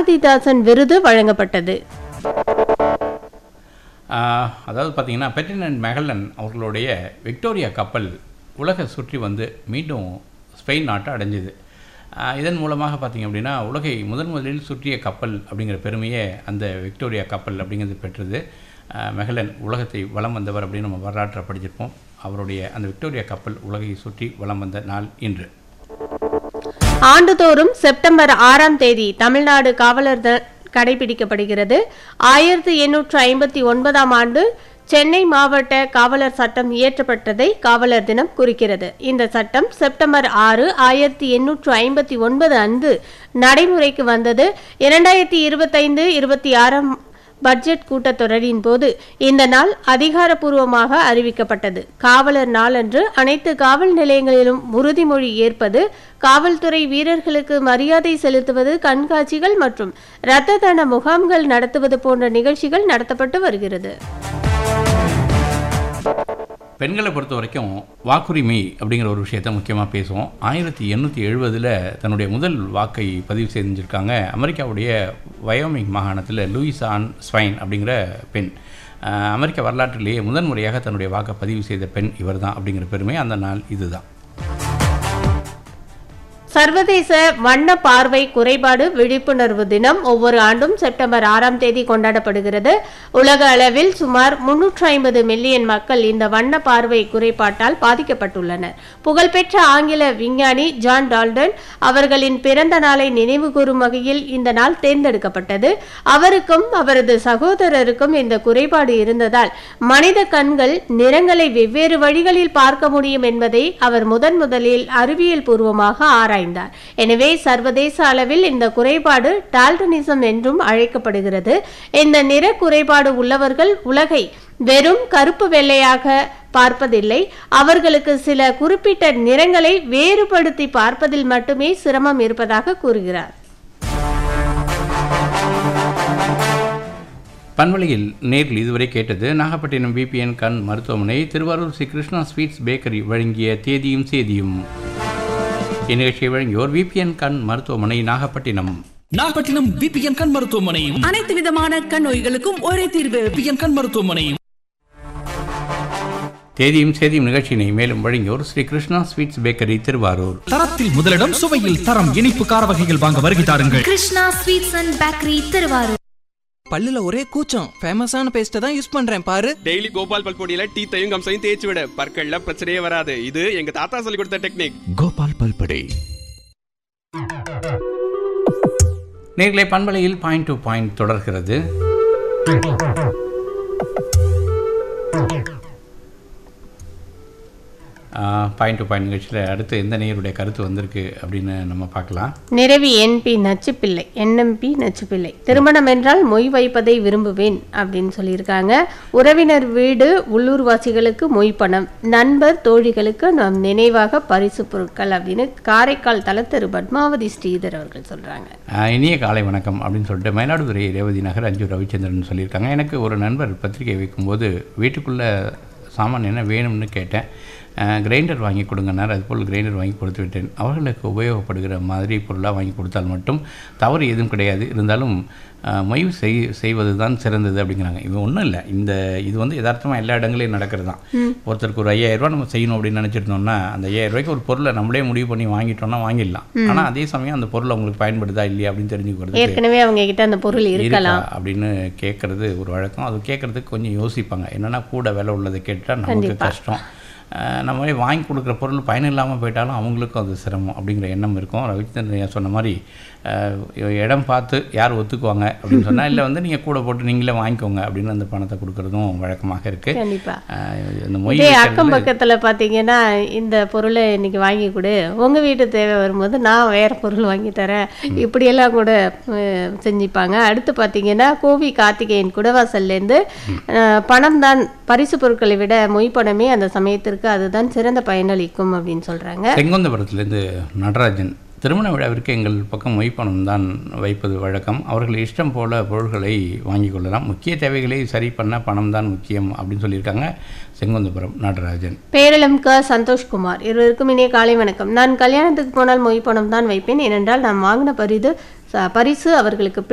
பாரதிதாசன் விருது வழங்கப்பட்டது ஆஹ், அதாவது பார்த்தீங்கன்னா பெர்டினன்ட் மெகலன் அவர்களுடைய விக்டோரியா கப்பல் உலகை சுற்றி வந்து மீண்டும் ஸ்பெயின் நாட்டை அடைஞ்சுது ஆஹ், இதன் மூலமாக பார்த்தீங்க அப்படின்னா உலகை முதன் முதலில் சுற்றிய கப்பல் அப்படிங்கிற பெருமையை அந்த விக்டோரியா கப்பல் அப்படிங்கிறது பெற்றது ஆஹ், மெகலன் உலகத்தை வலம் வந்தவர் அப்படின்னு நம்ம வரலாற்றை படிச்சிருப்போம் அவருடைய அந்த விக்டோரியா கப்பல் உலகை சுற்றி வலம் வந்த நாள் இன்று ஆண்டுதோறும் செப்டம்பர் ஆறாம் தேதி தமிழ்நாடு காவலர் தின கடைபிடிக்கப்படுகிறது ஆயிரத்தி எண்ணூற்று ஐம்பத்தி ஒன்பதாம் ஆண்டு சென்னை மாவட்ட காவலர் சட்டம் இயற்றப்பட்டதை காவலர் தினம் குறிக்கிறது இந்த சட்டம் செப்டம்பர் ஆறு ஆயிரத்தி எண்ணூற்று ஐம்பத்தி ஒன்பது அன்று நடைமுறைக்கு வந்தது இரண்டாயிரத்தி இருபத்தைந்து இருபத்தி ஆறாம் பட்ஜெட் கூட்டத்தொடரின் போது இந்த நாள் அதிகாரப்பூர்வமாக அறிவிக்கப்பட்டது காவலர் நாளன்று அனைத்து காவல் நிலையங்களிலும் உறுதிமொழி ஏற்பது காவல்துறை வீரர்களுக்கு மரியாதை செலுத்துவது கண்காட்சிகள் மற்றும் இரத்த தான முகாம்கள் நடத்துவது போன்ற நிகழ்ச்சிகள் நடத்தப்பட்டு வருகிறது பெண்களை பொறுத்த வரைக்கும் வாக்குரிமை அப்படிங்கிற ஒரு விஷயத்தை முக்கியமாக பேசுவோம் ஆயிரத்தி எண்ணூற்றி எழுபதில் தன்னுடைய முதல் வாக்கை பதிவு செஞ்சுருக்காங்க அமெரிக்காவுடைய வயோமிங் மாகாணத்தில் லூயிஸ் ஆன் ஸ்வைன் அப்படிங்கிற பெண் அஹ், அமெரிக்க வரலாற்றிலேயே முதன் முறையாக தன்னுடைய வாக்கை பதிவு செய்த பெண் இவர்தான் அப்படிங்கிற பெருமை அந்த நாள் இதுதான் சர்வதேச வண்ண பார்வை குறைபாடு விழிப்புணர்வு தினம் ஒவ்வொரு ஆண்டும் செப்டம்பர் ஆறாம் தேதி கொண்டாடப்படுகிறது உலக அளவில் சுமார் முன்னூற்று ஐம்பது மில்லியன் மக்கள் இந்த வண்ண பார்வை குறைபாட்டால் பாதிக்கப்பட்டுள்ளனர் புகழ்பெற்ற ஆங்கில விஞ்ஞானி ஜான் டால்டன் அவர்களின் பிறந்த நாளை நினைவு கூறும் வகையில் இந்த நாள் தேர்ந்தெடுக்கப்பட்டது அவருக்கும் அவரது சகோதரருக்கும் இந்த குறைபாடு இருந்ததால் மனித கண்கள் நிறங்களை வெவ்வேறு வழிகளில் பார்க்க முடியும் என்பதை அவர் முதன் முதலில் அறிவியல் பூர்வமாக ஆராய்ந்தார் எனவே சர்வதேச அளவில் இந்த குறைபாடு டால்டனிசம் என்றும் அழைக்கப்படுகிறது இந்த நிற குறைபாடு உள்ளவர்கள் உலகை வெறும் கருப்பு வெள்ளையாக பார்ப்பதில்லை அவர்களுக்கு சில குறிப்பிட்ட நிறங்களை வேறுபடுத்தி பார்ப்பதில் மட்டுமே சிரமம் இருப்பதாக கூறுகிறார் பண்பலையில் நேரில் இதுவரை கேட்டது நாகப்பட்டினம் பிபிஎன் கண் மருத்துவமனை திருவாரூர் ஸ்ரீ கிருஷ்ணா ஸ்வீட்ஸ் பேக்கரி வழங்கிய தேதியும் சேதியும் இந்நிகழ்ச்சியை வழங்கியோர் விபிஎன் கண் மருத்துவமனை நாகப்பட்டினம் நாகப்பட்டினம் விபிஎன் கண் மருத்துவமனை அனைத்து விதமான கண் நோய்களுக்கும் ஒரே தீர்வு விபிஎன் கண் மருத்துவமனை தேதியும் சேதியும் நிகழ்ச்சியினை மேலும் வழங்கியோர் ஸ்ரீ கிருஷ்ணா ஸ்வீட்ஸ் பேக்கரி திருவாரூர் தரத்தில் முதலிடம் சுவையில் தரம் இனிப்பு கார வகைகள் வாங்க வருகை தாருங்கள் Krishna sweets and bakery Thiruvarur பல்லுல ஒரே கூச்சம் ஃபேமஸான பேஸ்ட்டை தான் யூஸ் பண்றேன் பாரு டெய்லி கோபால் பல்பொடியில டீத்தையும் கம்சையும் தேய்ச்சி விட பற்கள்ல பிரச்சனையே வராது இது எங்க தாத்தா சொல்லி கொடுத்த டெக்னிக் கோபால் பல்படை நேர்களை பண்பலையில் பாயிண்ட் டு பாயிண்ட் தொடர்கிறது பாயிண்ட் டு பாயிண்ட் நிகழ்ச்சியில் அடுத்து எந்த நேயருடைய கருத்து வந்திருக்கு அப்படின்னு நம்ம பார்க்கலாம் நிறவி என்பி நச்சுப்பிள்ளை என்எம்பி நச்சுப்பிள்ளை திருமணம் என்றால் மொய் வைப்பதை விரும்புவேன் அப்படின்னு சொல்லியிருக்காங்க உறவினர் வீடு உள்ளூர்வாசிகளுக்கு மொய் பணம் நண்பர் தோழிகளுக்கு நம் நினைவாக பரிசு பொருட்கள் அப்படின்னு காரைக்கால் தலத்தரு பத்மாவதி ஸ்ரீதர் அவர்கள் சொல்றாங்க ஆஹ் இனிய காலை வணக்கம் அப்படின்னு சொல்லிட்டு மயிலாடுதுறை ரேவதி நகர் அஞ்சு ரவிச்சந்திரன் சொல்லியிருக்காங்க எனக்கு ஒரு நண்பர் பத்திரிகை வைக்கும்போது வீட்டுக்குள்ளே சாமான் என்ன வேணும்னு கேட்டேன் கிரைண்டர் வாங்கி கொடுங்கன்னார் அதுபோல் கிரைண்டர் வாங்கி கொடுத்து விட்டேன் அவர்களுக்கு உபயோகப்படுகிற மாதிரி பொருளாக வாங்கி கொடுத்தால் மட்டும் தவறு எதுவும் கிடையாது இருந்தாலும் ஆஹ் மொய் செய் செய்வது தான் சிறந்தது அப்படிங்கிறாங்க இது ஒன்றும் இல்லை இந்த இது வந்து யதார்த்தமாக எல்லா இடங்களையும் நடக்கிறது தான் ஒருத்தருக்கு ஒரு ஐயாயிரம் ரூபாய் நம்ம செய்யணும் அப்படின்னு நினச்சிருந்தோம்னா அந்த ஐயாயிரம் ரூபாய்க்கு ஒரு பொருளை நம்மளே முடிவு பண்ணி வாங்கிட்டோம்னா வாங்கிடலாம் ஆனால் அதே சமயம் அந்த பொருள் அவங்களுக்கு பயன்படுதா இல்லையா அப்படின்னு தெரிஞ்சுக்கிறது ஏற்கனவே அவங்க கிட்ட அந்த பொருள் இருக்கலாம் இருக்கா அப்படின்னு கேட்கறது ஒரு வழக்கம் அது கேட்கறதுக்கு கொஞ்சம் யோசிப்பாங்க என்னன்னா கூட விலை உள்ளதை கேட்டால் நமக்கு கஷ்டம் அஹ் நம்ம போய் வாங்கி கொடுக்குற பொருள் பயன் இல்லாமல் போயிட்டாலும் அவங்களுக்கும் அது சிரமம் அப்படிங்கிற எண்ணம் இருக்கும் ரவிச்சந்திரன் சொன்ன மாதிரி அஹ் இடம் பார்த்து யார் ஒத்துக்குவாங்க அப்படின்னு சொன்னால் இல்லை வந்து நீங்கள் கூட போட்டு நீங்களே வாங்கிக்கோங்க அப்படின்னு அந்த பணத்தை கொடுக்குறதும் வழக்கமாக இருக்குது கண்டிப்பா இந்த மொய் இதே வைக்கிறதுல- அக்கம் பக்கத்துல பாத்தீங்கன்னா இந்த பொருளை இன்னைக்கு வாங்கி கொடு உங்க வீட்டு தேவை வரும்போது நான் வேற பொருள் வாங்கி தரேன் இப்படியெல்லாம் கூட அஹ், செஞ்சுப்பாங்க அடுத்து பாத்தீங்கன்னா கோவி கார்த்திகேயன் குடவாசல்ல இருந்து அஹ், பணம் தான் பரிசு பொருட்களை விட மொய் பணமே அந்த சமயத்திற்கு அதுதான் சிறந்த பயனளிக்கும் அப்படின்னு சொல்றாங்க செங்கோந்தபுரத்துலேருந்து நடராஜன் திருமண விழாவிற்கு எங்கள் பக்கம் மொய்ப்பணம் தான் வைப்பது வழக்கம் அவர்கள் இஷ்டம் போல பொருள்களை வாங்கி கொள்ளலாம் முக்கிய தேவைகளை சரி பண்ண பணம் தான் முக்கியம் அப்படின்னு சொல்லியிருக்காங்க செங்கோந்தபுரம் நடராஜன் பேரளம் க சந்தோஷ்குமார் இருவருக்கும் இனிய காலை வணக்கம் நான் கல்யாணத்துக்கு போனால் மொய் பணம் தான் வைப்பேன் ஏனென்றால் நான் வாங்கின பரிது ச- பரிசு அவர்களுக்கு